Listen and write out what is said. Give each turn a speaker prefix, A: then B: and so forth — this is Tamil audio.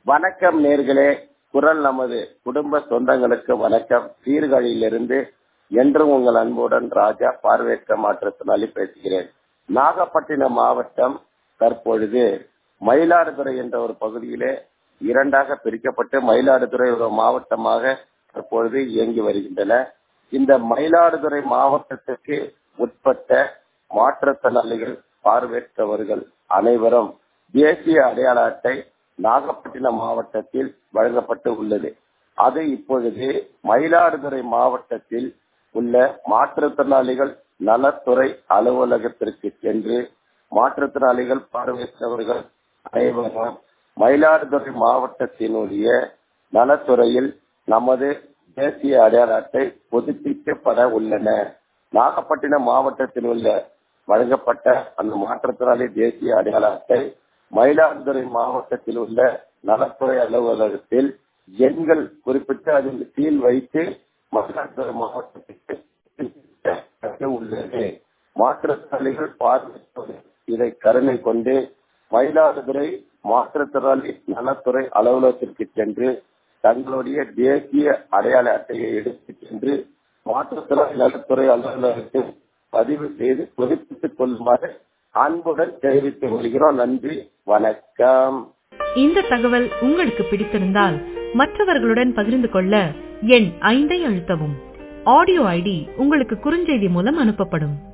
A: வணக்கம் நேர்களே குரல் நமது குடும்ப சொந்தங்களுக்கு வணக்கம் சீர்காழியிலிருந்து என்றும் உங்கள் அன்புடன் ராஜா பார்வையற்ற மாற்றத்தினாலே பேசுகிறேன் நாகப்பட்டினம் மாவட்டம் தற்பொழுது மயிலாடுதுறை என்ற ஒரு பகுதியிலே இரண்டாக பிரிக்கப்பட்டு மயிலாடுதுறை ஒரு மாவட்டமாக தற்பொழுது இயங்கி வருகின்றன இந்த மயிலாடுதுறை மாவட்டத்திற்கு உட்பட்ட மாற்றுத்திறனாளிகள் பார்வையற்றவர்கள் அனைவரும் தேசிய அடையாள அட்டை நாகப்பட்டினம் மாவட்டத்தில் வழங்கப்பட்டு உள்ளது அது இப்பொழுது மயிலாடுதுறை மாவட்டத்தில் உள்ள மாற்றுத்திறனாளிகள் நலத்துறை அலுவலகத்திற்கு சென்று மாற்றுத்திறனாளிகள் பார்வையற்றவர்கள் அனைவரும் மயிலாடுதுறை மாவட்டத்தினுடைய நலத்துறையில் நமது தேசிய அடையாள அட்டை புதுப்பிக்கப்பட உள்ளன நாகப்பட்டினம் மாவட்டத்தில் உள்ள வழங்கப்பட்ட அந்த மாற்றுத்திறனாளி தேசிய அடையாள அட்டை மயிலாடுதுறை மாவட்டத்தில் உள்ள நலத்துறை அலுவலகத்தில் எண்கள் குறிப்பிட்டு அதில் சீல் வைத்து மயிலாடுதுறை மாவட்டத்திற்கு உள்ளது மாற்றுத்திறனாளிகள் பார்வையிட்டவர்கள் இதை கருணை கொண்டு மயிலாடுதுறை மாற்றுத்திறனாளி நலத்துறை அலுவலகத்திற்கு சென்று தங்களுடைய தேசிய அடையாள அட்டையை எடுத்துச் சென்று மாற்றுத்திறனாளி நலத்துறை அலுவலகத்தில் பதிவு செய்து புதுப்பித்துக் கொள்ளுமாறு அன்புடன் தெரிவித்துக் கொள்கிறோம் நன்றி வணக்கம்
B: இந்த தகவல் உங்களுக்கு பிடித்திருந்தால் மற்றவர்களுடன் பகிர்ந்து கொள்ள எண் ஐந்தை அழுத்தவும் ஆடியோ ஐடி உங்களுக்கு குறுஞ்செய்தி மூலம் அனுப்பப்படும்